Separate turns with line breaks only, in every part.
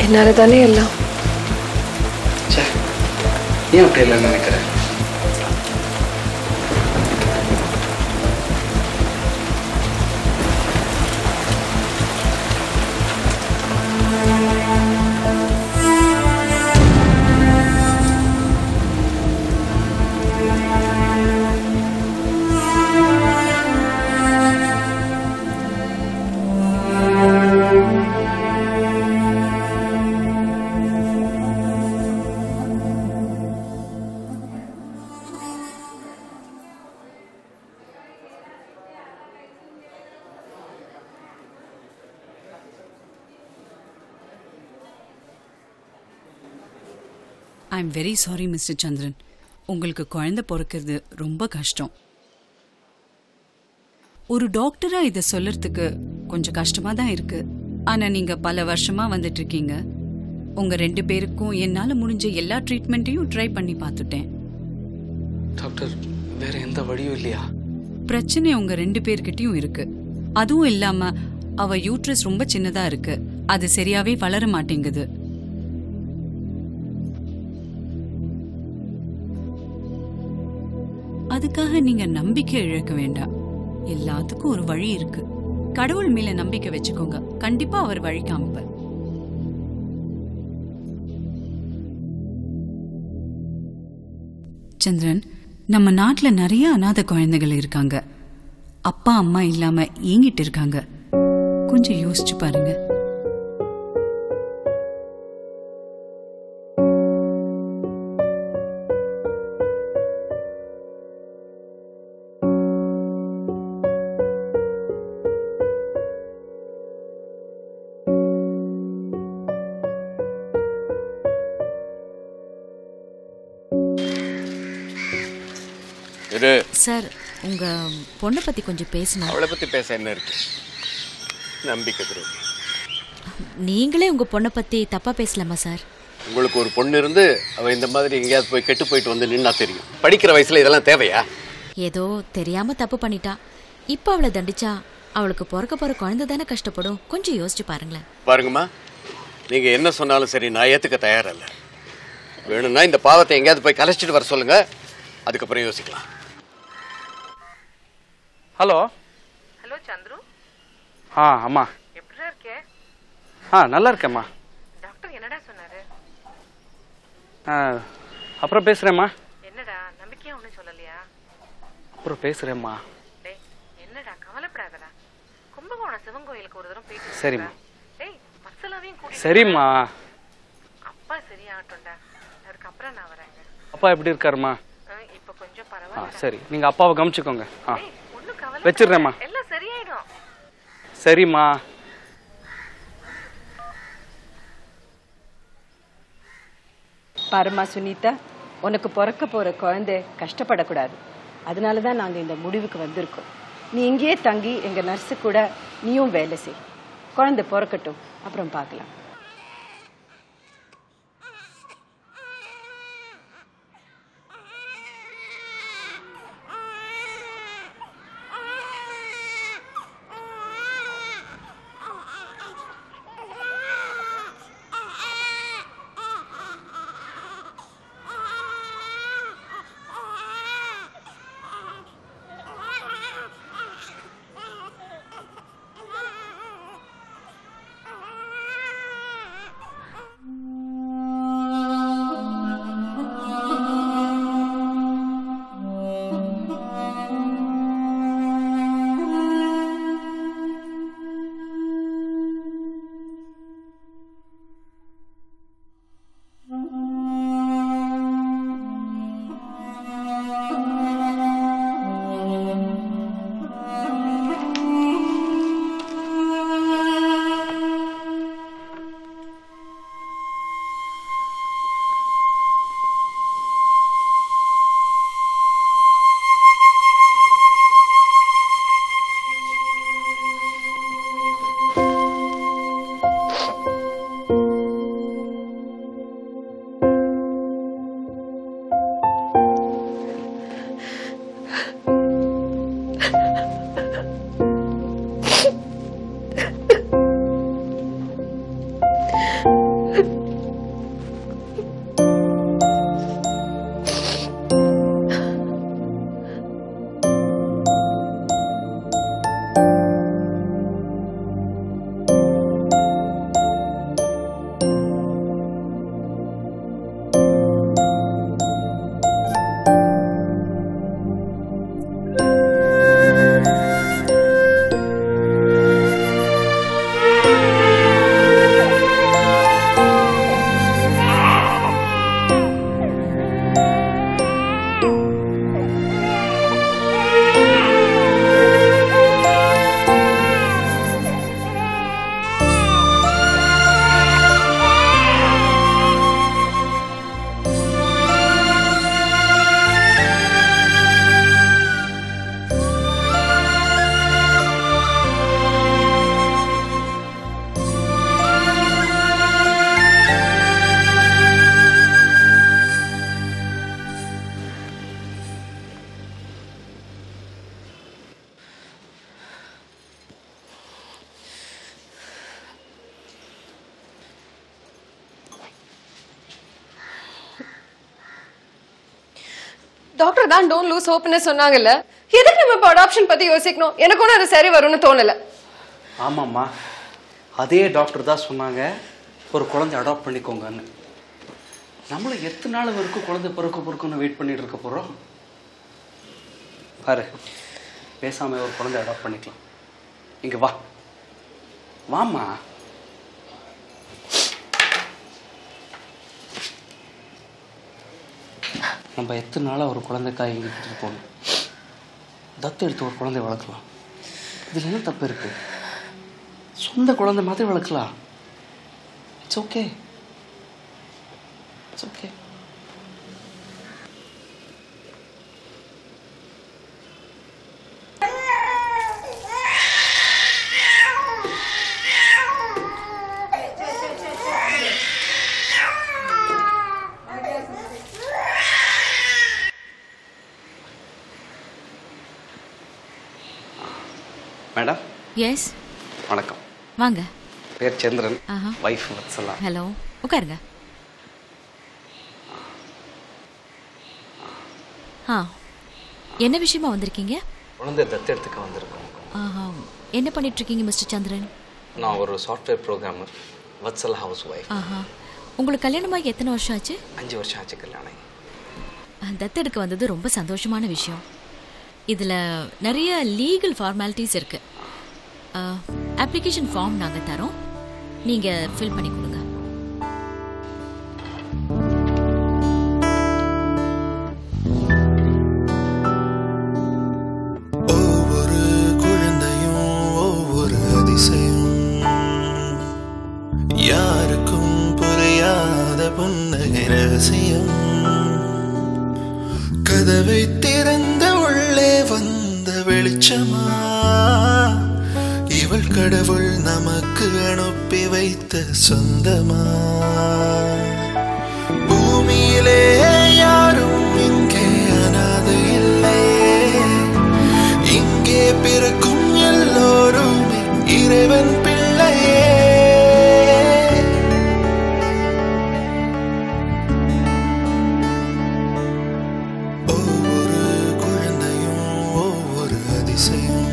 என்னால தானே எல்லாம்
ச்சே ஏன் அப்படி எல்லாம் நினைக்கிறேன்
I am very sorry mister Chandran உங்களுக்கு குழந்தை பிறக்கிறது ரொம்ப கஷ்டம் ஒரு டாக்டரா இதை சொல்லறதுக்கு கொஞ்சம் கஷ்டமா தான் இருக்கு ஆனா நீங்க பல வருஷமா வந்துட்டு இருக்கீங்க உங்க ரெண்டு பேருக்கும் என்னால முடிஞ்ச எல்லா ட்ரீட்மெண்ட்டையும் ட்ரை பண்ணி பார்த்துட்டேன்
டாக்டர் வேற எந்த வழியும் இல்லையா
பிரச்சனை உங்க ரெண்டு பேர்கிட்டயும் இருக்கு அதுவும் இல்லாம அவ யூட்ரஸ் ரொம்ப சின்னதா இருக்கு அது சரியாவே வளர மாட்டேங்குது அதுக்காக நீங்க நம்பிக்கை இழக்க வேண்டாம் எல்லாத்துக்கும் ஒரு வழி இருக்கு கடவுள் மேல நம்பிக்கை வச்சுக்கோங்க கண்டிப்பா அவர் வழி காமிப்பார் சந்திரன் நம்ம நாட்டுல நிறைய அனாதை குழந்தைகள் இருக்காங்க அப்பா அம்மா இல்லாம ஏங்கிட்டு இருக்காங்க கொஞ்சம் யோசிச்சு பாருங்க
இரு
சார் உங்க பொண்ணை பத்தி கொஞ்சம் பேசணும்
அவளை பத்தி பேச என்ன இருக்கு நம்பிக்கை துரோகி
நீங்களே உங்க பொண்ணை பத்தி தப்பா பேசலாமா சார்
உங்களுக்கு ஒரு பொண்ணு இருந்து அவ இந்த மாதிரி எங்கேயாவது போய் கெட்டு போயிட்டு வந்து நின்னா தெரியும் படிக்கிற வயசுல இதெல்லாம் தேவையா
ஏதோ தெரியாம தப்பு பண்ணிட்டா இப்போ அவளை தண்டிச்சா அவளுக்கு பிறக்க போற குழந்தை தானே கஷ்டப்படும் கொஞ்சம் யோசிச்சு பாருங்களேன்
பாருங்கம்மா நீங்க என்ன சொன்னாலும் சரி நான் ஏத்துக்க தயாரில்ல வேணும்னா இந்த பாவத்தை எங்கேயாவது போய் கலைச்சிட்டு வர சொல்லுங்க அதுக்கப்புறம் யோசிக்கலாம்
ஹலோ
ஹலோ சந்துரு
ஆ அம்மா
எப்படிடா இருக்கே
ஆ நல்லா இருக்கேம்மா
டாக்டர் என்னடா சொன்னாரு
ஆ, அப்புறம் பேசுகிறேம்மா
என்னடா நம்பிக்கையா ஒன்றும் சொல்லலையா
அப்புறம் பேசுகிறேம்மா
டேய் என்னடா கவலைப்படாதடா கும்பகோணம் சிவன் கோயிலுக்கு ஒரு தடவை போயிட்டு
சரிம்மா.
வந்துடுறா. டேய் மசலாவையும் கூட்டிட்டு
சரிம்மா
வா. அப்பா சரியாகட்டும்டா அதுக்கப்புறம் நான் வரேங்க
அப்பா எப்படி இருக்காருமா
ஆ, இப்ப கொஞ்சம்
ஆ
பரவாயில்ல
சரி நீங்கள் அப்பாவை கவனிச்சுக்கோங்க ஆ
டேய் ஒன்றும் கவலை
வச்சிடுறேம்மா.
எல்லாம் சரியாயிடும்
சரிம்மா
பாரும்மா சுனிதா உனக்கு பிறக்க போற குழந்தை கஷ்டப்படக்கூடாது அதனால தான் நாங்கள் இந்த முடிவுக்கு வந்திருக்கோம் நீ இங்கேயே தங்கி எங்க நர்ஸு கூட நீயும் வேலை செய் குழந்தை பிறக்கட்டும் அப்புறம் பார்க்கலாம்
டாக்டர் தான் டோன்ட் லூஸ் ஹோப்னு சொன்னாங்கல்ல எதுக்கு நம்ம இப்போ அடாப்ஷன் பத்தி யோசிக்கணும் எனக்கு ஒன்றும் அது சரி வரும்னு தோணல
ஆமாம்மா அதே டாக்டர் தான் சொன்னாங்க ஒரு குழந்தை அடாப்ட் பண்ணிக்கோங்கன்னு நம்மளும் எத்தனை நாள் வரைக்கும் குழந்தை பிறக்க பிறக்குன்னு வெயிட் பண்ணிட்டு இருக்க போகிறோம் பாரு பேசாம ஒரு குழந்தை அடாப்ட் பண்ணிக்கலாம் இங்க வா வாம்மா நம்ம எத்தனை நாளாக ஒரு குழந்தைக்காய் எங்கிட்டு போகணும் தத்து எடுத்து ஒரு குழந்தை வளர்க்கலாம் இதில் என்ன தப்பு இருக்கு சொந்த குழந்தை மாதிரி வளர்க்கலாம் it's okay it's okay madam
yes
வணக்கம்
வாங்க
பேர் சந்திரன்
ஆஹா.
வைஃப் வத்சலா
ஹலோ உட்காருங்க ஆ என்ன விஷயமா வந்திருக்கீங்க
குழந்தை தத்தெடுத்துக்க வந்திருக்கோம்
ஆஹா என்ன பண்ணிட்டு இருக்கீங்க மிஸ்டர் சந்திரன்
நான் ஒரு software programmer Vatsal housewife
ஆஹா உங்களுக்கு கல்யாணமாகி எத்தனை வருஷம் ஆச்சு
அஞ்சு வருஷம் ஆச்சு கல்யாணம்
தத்தெடுக்க வந்தது ரொம்ப சந்தோஷமான விஷயம் இதில் நிறைய லீகல் ஃபார்மாலிட்டிஸ் இருக்கு அப்ளிகேஷன் ஃபார்ம் நாங்கள் தரோம் நீங்கள் ஃபில் பண்ணி கொடுங்க
ஒவ்வொரு குழந்தையும் ஒவ்வொரு அதிசயம் யாருக்கும் புரியாத புன்னகை ரகசியம் கதவை திறந்த உள்ளே வந்த வெளிச்சமா இவள் கடவுள் நமக்கு அனுப்பி வைத்த சொந்தமா பூமியிலே யாரும் இங்கே அனாதை இல்லை இங்கே பிறக்கும் எல்லோருமே இறைவன் பிள்ளையே ஒவ்வொரு குழந்தையும் ஒவ்வொரு அதிசயம்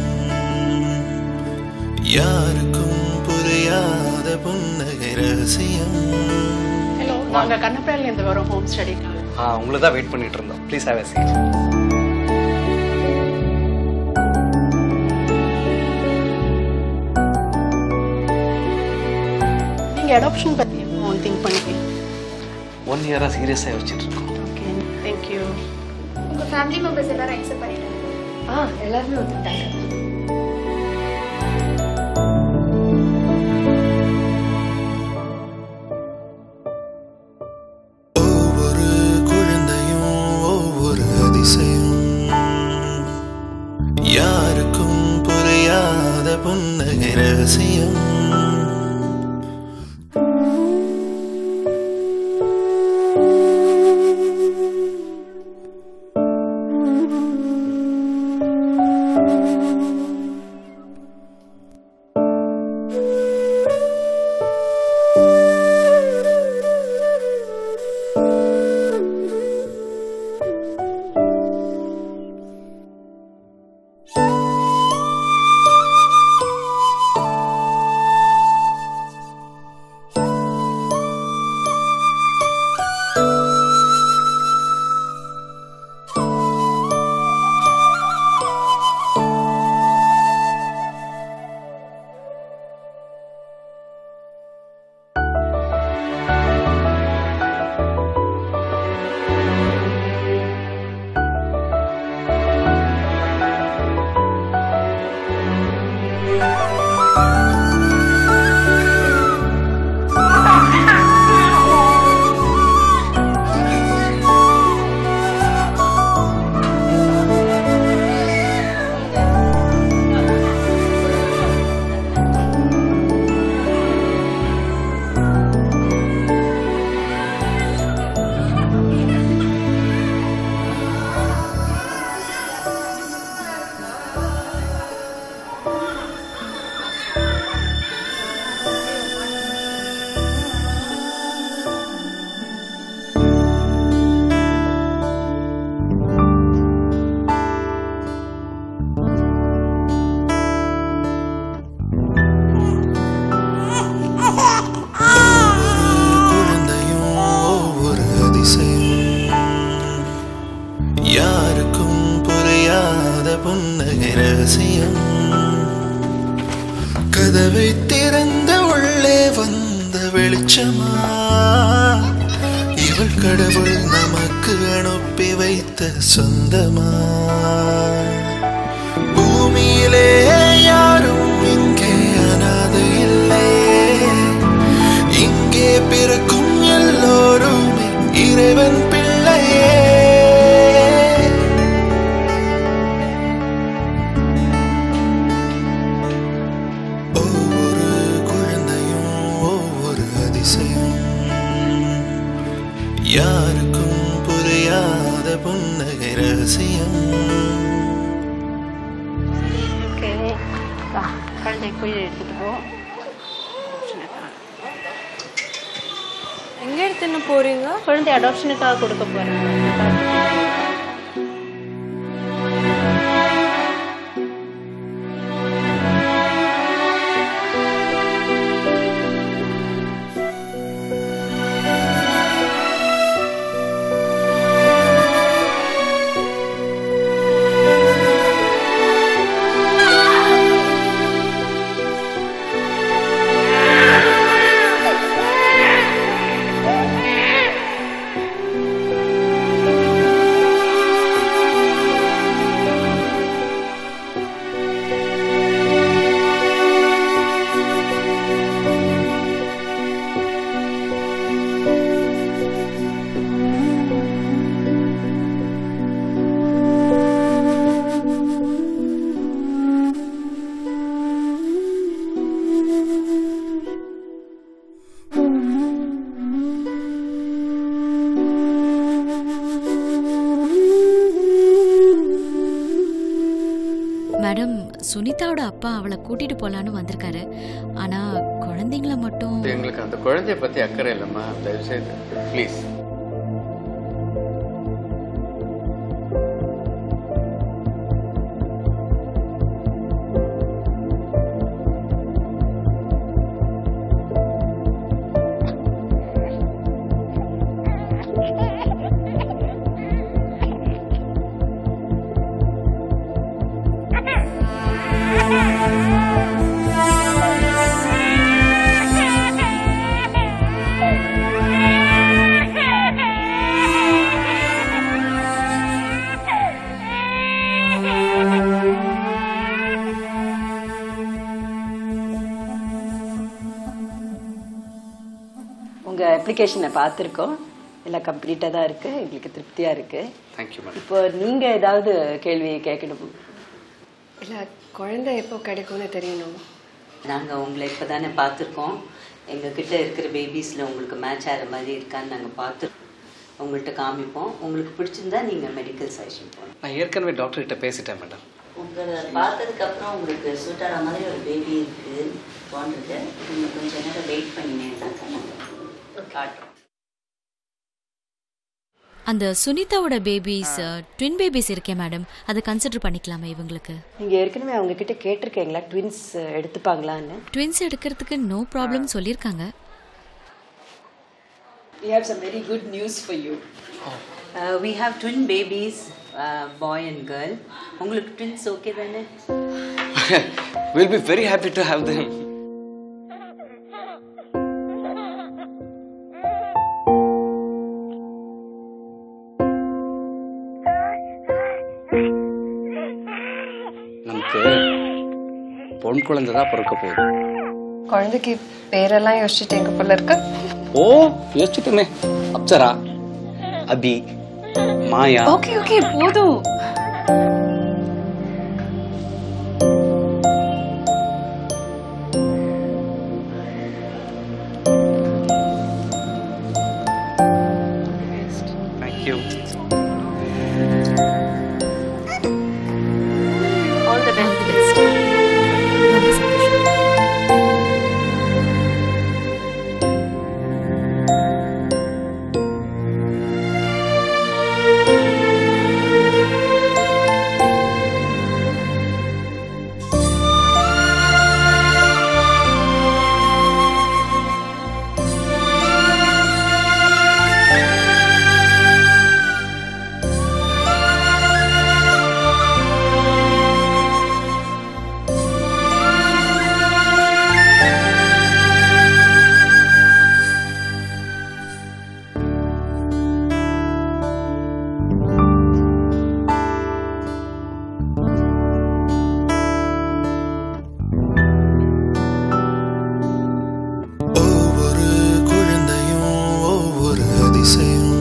யாருக்கும் புரியாத புன்னகை ரகசியம்
ஹலோ நாங்க கண்ணப்பேர்ல இருந்து வரோம் ஹோம் ஸ்டடிக்காக
ஆ உங்களை தான் வெயிட் பண்ணிட்டு இருந்தோம் ப்ளீஸ் ஹேவ் எ சீட்
நீங்க அடாப்ஷன் பத்தி எப்போ திங்க் பண்ணீங்க
ஒன் இயராக சீரியஸாக வச்சுட்டு இருக்கோம்
ஓகே தேங்க்யூ
உங்க ஃபேமிலி மெம்பர்ஸ் எல்லாரும் அக்செப்ட் பண்ணிட்டாங்க
ஆ எல்லாருமே வந்துட்டாங்க
ஒவ்வொரு குழந்தையும் ஒவ்வொரு அதிசயம் யாருக்கும் புரியாத புன்னகை ரகசியம் புன்னகை ரகசியம் கதவை திறந்த உள்ளே வந்த வெளிச்சமா இவள் கடவுள் நமக்கு அனுப்பி வைத்த சொந்தமா பூமியிலே யாரும் இங்கே அனாதை இல்லை இங்கே பிறக்கும் எல்லோருமே இறைவன் பிள்ளையே ஒவ்வொரு குழந்தையும் ஒவ்வொரு அதிசயம் யாருக்கும் புரியாத புன்னகை ரகசியம்
ஓகே வா குழந்தை போய் எடுத்துட்டு போ
எங்க எடுத்துன்னு போறீங்க
குழந்தை அடாப்ஷனுக்காக கொடுக்க போறேன்
மேடம் சுனிதாவோட அப்பா அவளை கூட்டிட்டு போலான்னு வந்திருக்காரு ஆனா குழந்தைங்கள மட்டும்
எங்களுக்கு அந்த குழந்தைய பத்தி அக்கறை இல்லைம்மா தயவு செய்து ப்ளீஸ்
உங்க அப்ளிகேஷனை பார்த்துருக்கோம் எல்லாம் கம்ப்ளீட்டாக தான் இருக்கு எங்களுக்கு திருப்தியா இருக்கு
தேங்க்யூ மேடம்
இப்போ நீங்க ஏதாவது கேள்வி கேட்கணும்
இல்ல குழந்தை எப்போ கிடைக்கும்னு தெரியணும்
நாங்கள் உங்களை இப்போ தானே பார்த்துருக்கோம் எங்ககிட்ட இருக்கிற பேபிஸில் உங்களுக்கு மேட்ச் ஆகிற மாதிரி இருக்கான்னு நாங்கள் பார்த்து உங்கள்கிட்ட காமிப்போம் உங்களுக்கு பிடிச்சிருந்தா நீங்கள் மெடிக்கல் செஷன் போகணும்
நான் ஏற்கனவே டாக்டர் கிட்ட பேசிட்டேன் மேடம்
உங்களை பார்த்ததுக்கப்புறம் உங்களுக்கு சூட் ஆன மாதிரி ஒரு பேபி இருக்குது தோன்றுது நீங்கள் கொஞ்சம் நேரம் வெயிட் பண்ணினேன்னாக்கா நாங்கள் காட்டுறோம்
அந்த சுனிதாவோட பேபிஸ் ட்வின் பேபிஸ் இருக்கே மேடம் அதை கன்சிடர் பண்ணிக்கலாமா இவங்களுக்கு
நீங்க ஏற்கனவே அவங்க கிட்ட கேட்டிருக்கீங்களா ட்வின்ஸ் எடுத்துப்பாங்களான்னு
ட்வின்ஸ் எடுக்கிறதுக்கு நோ ப்ராப்ளம் சொல்லியிருக்காங்க
We have some very good news for you.
Uh, we have twin babies, uh, boy and girl. உங்களுக்கு ட்வின்ஸ் ஓகே தானே
will be very happy to have them நமக்கு பொன் குழந்தை தான் பிறக்க போகுது
குழந்தைக்கு பேரெல்லாம் யோசிச்சுட்டேங்க போல இருக்கு
ஓ யோசிச்சுட்டுமே அப்சரா அபி மாயா
ஓகே ஓகே போதும்
தேங்க்யூ
ஆல் தி பெஸ்ட்
அதிசயம்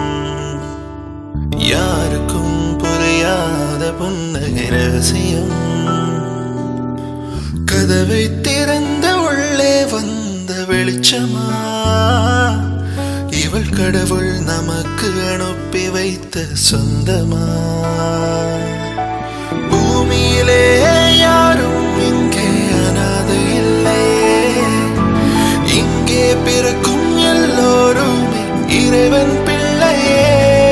யாருக்கும் புரியாத புன்னகை ரகசியம் கதவை திறந்த உள்ளே வந்த வெளிச்சமா இவள் கடவுள் நமக்கு அனுப்பி வைத்த சொந்தமா பூமியிலே யாரும் இங்கே அனாதை இல்லை இங்கே பிறக்கும் எல்லோருமே இறைவன் பிள்ளையே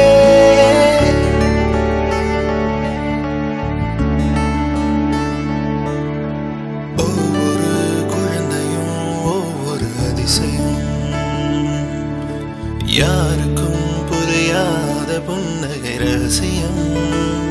ஒவ்வொரு குழந்தையும் ஒவ்வொரு அதிசயம் யாருக்கும் புரியாத புன்னகை ரகசியம்